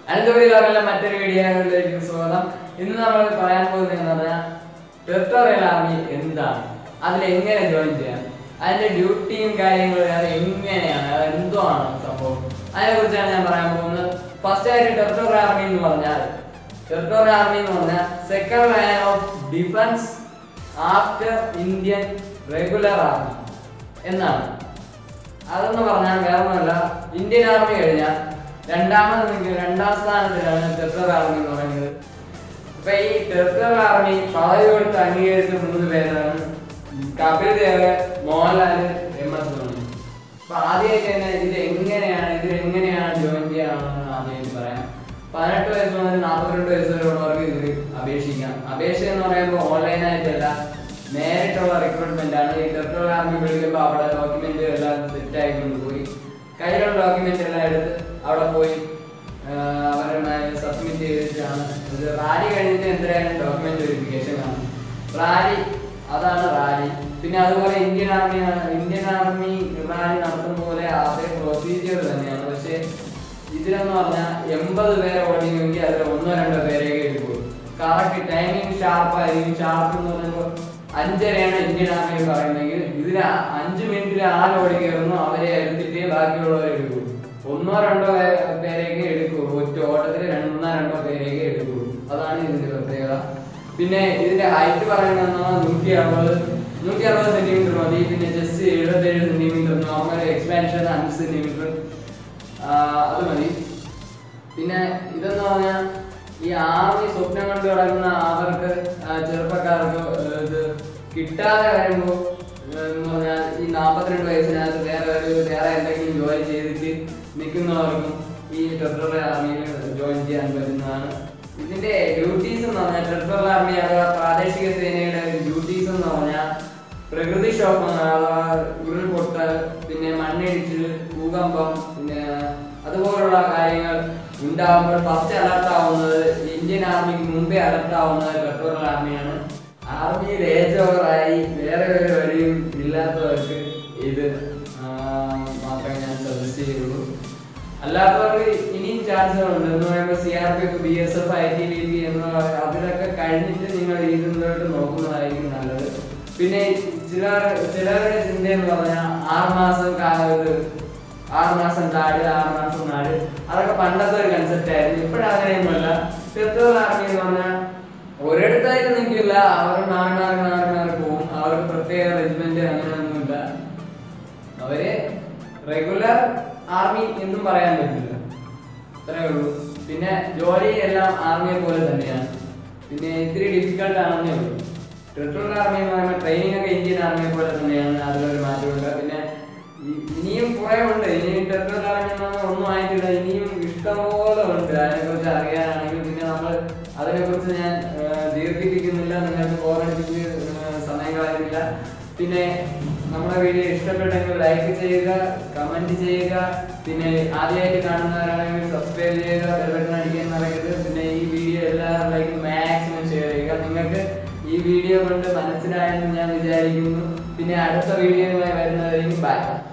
അനന്തപുരി ലോകലിലെ മറ്റൊരു വീഡിയോയിലേക്ക് സ്വാഗതം ഇന്ന് നമ്മൾ പറയാൻ പോകുന്നത് എന്ന് പറഞ്ഞാൽ ടെറിട്ടോറിയൽ ആർമി എന്താണ് അതിൽ എങ്ങനെ ജോയിൻ ചെയ്യാം അതിന്റെ ഡ്യൂട്ടിയും കാര്യങ്ങളും അത് എങ്ങനെയാണ് അത് എന്തോ ആണ് സംഭവം അതിനെ കുറിച്ചാണ് ഞാൻ പറയാൻ പോകുന്നത് ഫസ്റ്റ് ആയിട്ട് ടെറിട്ടോറിയൽ ആർമി എന്ന് പറഞ്ഞാൽ ടെറിട്ടോറിയൽ ആർമി എന്ന് പറഞ്ഞാൽ second line of defence after Indian regular army എന്നാണ് അതെന്ന് പറഞ്ഞാൽ വേറൊന്നുമല്ല ഇന്ത്യൻ ആർമി കഴിഞ്ഞാൽ രണ്ടാമത് നിൽക്കുന്ന രണ്ടാം സ്ഥാനത്തിലാണ് ടെറിട്ടറി ആർമി എന്ന് പറയുന്നത് അപ്പൊ ഈ ടെറിട്ടറി ആർമി പദവി കൊടുത്ത് അംഗീകരിച്ച മൂന്ന് പേരാണ് കപിൽ ദേവ് മോഹൻലാൽ എം എസ് ധോണി അപ്പൊ ആദ്യമായിട്ട് തന്നെ ഇത് എങ്ങനെയാണ് ഇത് എങ്ങനെയാണ് ജോയിൻ ചെയ്യാമെന്ന് ആദ്യമായിട്ട് പറയാം പതിനെട്ട് വയസ്സ് മുതൽ നാൽപ്പത്തിരണ്ട് വയസ്സ് വരെ ഉള്ളവർക്ക് ഇതിൽ അപേക്ഷിക്കാം അപേക്ഷ എന്ന് പറയുമ്പോൾ ഓൺലൈനായിട്ടല്ല നേരിട്ടുള്ള റിക്രൂട്ട്മെന്റ് ആണ് ഈ ടെറിട്ടറി ആർമി വിളിക്കുമ്പോൾ അവിടെ ഡോക്യുമെന്റ് എല്ലാം സെറ്റ് ആയിക്കൊണ്ട് പോയി കയ്യിലുള്ള ഡോക്യുമെന്റ് എല്ലാം എടുത്ത് അവിടെ പോയി ആഹ് അവരുടെ സബ്മിറ്റ് ചെയ്തിട്ടാണ് ഇത് റാലി കഴിഞ്ഞിട്ട് എന്തായാലും ഡോക്യുമെന്റ് വെരിഫിക്കേഷൻ കാണും റാലി അതാണ് റാലി പിന്നെ അതുപോലെ Indian army Indian army rally നടത്തുന്ന പോലെ അതേ പ്രൊസീജിയർ തന്നെയാണ് പക്ഷേ ഇതിലെന്ന് പറഞ്ഞാൽ എൺപത് പേരെ ഓടിയെങ്കിൽ അതിൽ ഒന്നോ രണ്ടോ പേരെയൊക്കെ എടുക്കുള്ളൂ കറക്റ്റ് ടൈമിംഗ് ഷാർപ്പ് ആയിരിക്കും ഷാർപ്പ് എന്ന് പറയുമ്പോൾ അഞ്ചരയാണ് ഇന്ത്യൻ ആർമി പറയുന്നെങ്കിൽ ഇതിൽ അഞ്ച് മിനിറ്റിൽ ആര് ഓടി കയറുന്നു അവരെ എടുത്തിട്ടേ ബാക്കിയുള്ളവരെ എടുക്കുള്ളൂ ഒന്നോ രണ്ടോ പേ- പേരെയൊക്കെ എടുക്കുള്ളൂ ഒറ്റ ഓട്ടത്തിൽ രണ്ടോ രണ്ടോ പേരെയൊക്കെ എടുക്കുള്ളൂ അതാണ് ഇതിന്റെ പ്രത്യേകത പിന്നെ ഇതിന്റെ ഹൈറ്റ് പറയുന്നത് നൂറ്റി അറുപത് നൂറ്റി അറുപത് സെന്റിമീറ്റർ മതി പിന്നെ ചെസ്റ്റ് എഴുപത്തേഴ് സെന്റിമീറ്റർ നോർമൽ എക്സ്പാൻഷൻ അഞ്ച് സെന്റിമീറ്റർ അത് മതി പിന്നെ ഇതെന്ന് പറഞ്ഞാൽ ഈ ആർമി സ്വപ്നം കണ്ട് കിടക്കുന്ന അവർക്ക് ആ, ചെറുപ്പക്കാർക്ക് ഏർ, ഇത് കിട്ടാതെ വരുമ്പോൾ എന്ന് പറഞ്ഞാൽ ഈ നാൽപ്പത്തിരണ്ട് വയസ്സിനകത്ത് വേറെ ഒരു വേറെ എന്തെങ്കിലും ജോലി ചെയ്തിട്ട് നിൽക്കുന്നവർക്കും ഈ ടെറിട്ടറി ആർമിയിൽ ജോയിൻ ചെയ്യാൻ പറ്റുന്നതാണ് ഇതിന്റെ ഡ്യൂട്ടീസ് എന്ന് പറഞ്ഞാൽ ടെറിട്ടറി ആർമി അഥവാ പ്രാദേശിക സേനയുടെ ഡ്യൂട്ടീസ് എന്ന് പറഞ്ഞാൽ പ്രകൃതി ക്ഷോഭം അഥവാ ഉരുൾപൊട്ടൽ പിന്നെ മണ്ണിടിച്ചിൽ ഭൂകമ്പം പിന്നെ അതുപോലുള്ള കാര്യങ്ങൾ ഉണ്ടാവുമ്പോൾ ഫസ്റ്റ് അലർട്ട് ആവുന്നത് ഇന്ത്യൻ ആർമിക്ക് മുമ്പേ അലർട്ട് ആവുന്നത് പെട്രോൾ ആർമിയാണ് ആർമിയിൽ ഏജ് ഓവറായി വേറെ ഒരു വഴിയും ഇല്ലാത്തവർക്ക് ഇത് ആ, മാത്രമേ ഞാൻ സജസ്റ്റ് ചെയ്യുള്ളൂ അല്ലാത്തവർക്ക് ഇനിയും ചാൻസുകളുണ്ട് എന്ന് പറയുമ്പോൾ C R P F B S F I T B P എന്ന് പറയുന്ന അതിലൊക്കെ കഴിഞ്ഞിട്ട് നിങ്ങൾ ഇതിലോട്ട് നോക്കുന്നതായിരിക്കും നല്ലത് പിന്നെ ചിലർ ചിലരുടെ ചിന്ത എന്ന് പറഞ്ഞാൽ ആറ് മാസം കാ- ഇത് ആറ് മാസം കാട് ആറ് മാസം നാട് അതൊക്കെ പണ്ടത്തെ ഒരു കൺസെപ്റ്റ് ആയിരുന്നു ഇപ്പോഴും അങ്ങനെയൊന്നുമല്ല പെട്രോൾ ആർമി എന്ന് പറഞ്ഞാൽ ഒരിടത്തായിട്ട് നിൽക്കില്ല അവർ മാറി മാറി മാറി മാറി പോകും അവർക്ക് പ്രത്യേക റെജിമെന്റ് അങ്ങനെയൊന്നുമില്ല അവര് റെഗുലർ ആർമി എന്നും പറയാൻ പറ്റില്ല അത്രേ ഉള്ളൂ പിന്നെ ജോലി എല്ലാം ആർമിയെ പോലെ തന്നെയാണ് പിന്നെ ഇത്തിരി ഡിഫിക്കൽട്ട് ആണെന്നേ ഉള്ളൂ ടെറിട്ടോറിയൽ ആർമി എന്ന് പറയുമ്പോൾ ട്രെയിനിങ് ഒക്കെ ഇന്ത്യൻ ആർമിയെ പോലെ തന്നെയാണ് അതിലൊരു മാറ്റമില്ല പിന്നെ ഇ- ഇനിയും കുറെ ഉണ്ട് ഇനിയും ടെറിട്ടോറിയൽ ആർമി എന്ന് പറഞ്ഞാൽ ഒന്നും ആയിട്ടില്ല ഇനിയും ഇഷ്ടംപോലെ ഉണ്ട് അതിനെക്കുറിച്ച് അറിയാനാണെങ്കിൽ പിന്നെ നമ്മൾ അതിനെക്കുറിച്ച് ഞാൻ ആ, ദീർഘിപ്പിക്കുന്നില്ല നിങ്ങൾക്ക് ബോറടിപ്പിച്ച് ആ, സമയം കളയുന്നില്ല പിന്നെ നമ്മുടെ വീഡിയോ ഇഷ്ടപ്പെട്ടെങ്കിൽ ലൈക്ക് ചെയ്യുക കമന്റ് ചെയ്യുക പിന്നെ ആദ്യമായിട്ട് കാണുന്നവരാണെങ്കിൽ സബ്സ്ക്രൈബ് ചെയ്യുക ബെൽബട്ടൺ അടിക്കാൻ മറക്കരുത് പിന്നെ ഈ വീഡിയോ എല്ലാവരിലേക്കും മാക്സിമം ഷെയർ ചെയ്യുക നിങ്ങൾക്ക് ഈ വീഡിയോ കൊണ്ട് മനസ്സിലായെന്ന് ഞാൻ വിചാരിക്കുന്നു പിന്നെ അടുത്ത വീഡിയോയുമായി വരുന്നതായിരിക്കും ബൈ